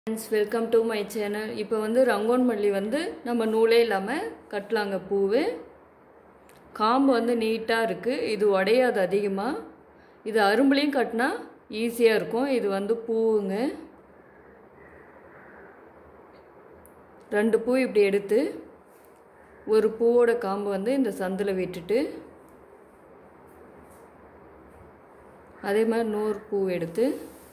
friends welcome to my channel இப்போ வந்து ரங்கோன் மல்லி வந்து நம்ம நூலே இல்லாமல் கட்டலாங்க பூவு காம்பு வந்து நீட்டாக இருக்குது இது உடையாது அதிகமாக இது அரும்புலையும் கட்டினா ஈஸியாக இருக்கும் இது வந்து பூவுங்க ரெண்டு பூ இப்படி எடுத்து ஒரு பூவோட காம்பு வந்து இந்த சந்தில் விட்டுட்டு அதே மாதிரி நூறு பூ எடுத்து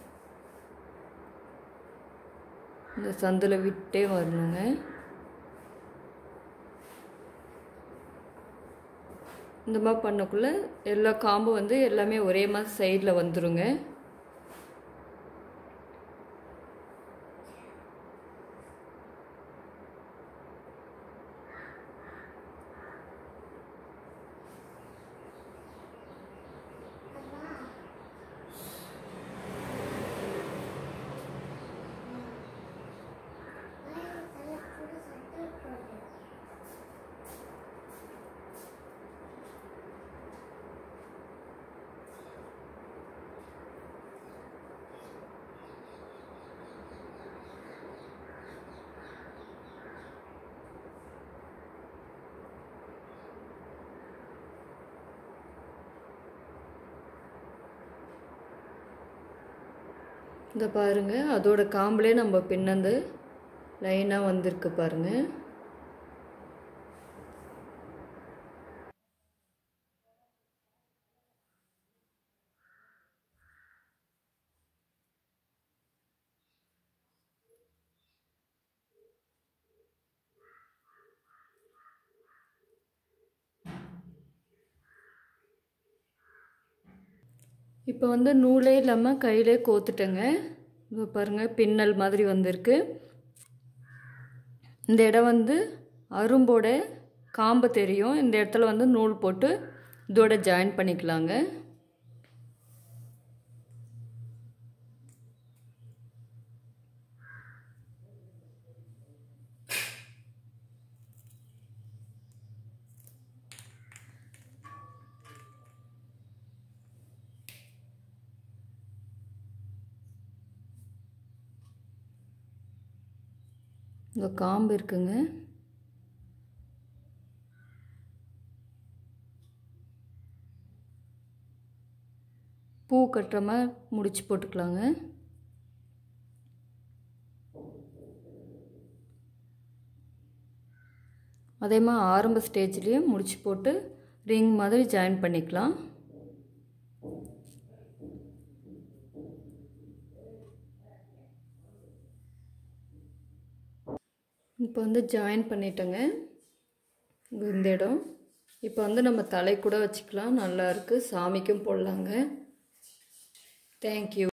இந்த சந்தில் விட்டே வரணுங்க இந்த மாதிரி பண்ணக்குள்ள எல்லா காம்பும் வந்து எல்லாமே ஒரே மாதிரி சைடில் வந்துருங்க இந்த பாருங்க அதோட காம்புலே நம்ம பின்னந்து லைனாக வந்திருக்கு பாருங்க இப்போ வந்து நூலே இல்லாமல் கையிலே கோத்துட்டேங்க இப்போ பாருங்கள் பின்னல் மாதிரி வந்திருக்கு இந்த இடம் வந்து அரும்போட காம்பு தெரியும் இந்த இடத்துல வந்து நூல் போட்டு இதோட ஜாயின் பண்ணிக்கலாங்க இந்த காம்பு இருக்குங்க பூ கட்டுற மாதிரி முடிச்சு போட்டுக்கலாங்க அதே மாதிரி ஆரம்ப ஸ்டேஜ்லேயும் முடிச்சு போட்டு ரிங் மாதிரி ஜாயின் பண்ணிக்கலாம் இப்போ வந்து ஜாயின் பண்ணிட்டேங்க இந்த இடம் இப்போ வந்து நம்ம தலை கூட வச்சுக்கலாம் நல்லாயிருக்கு சாமிக்கும் போடலாங்க தேங்க்யூ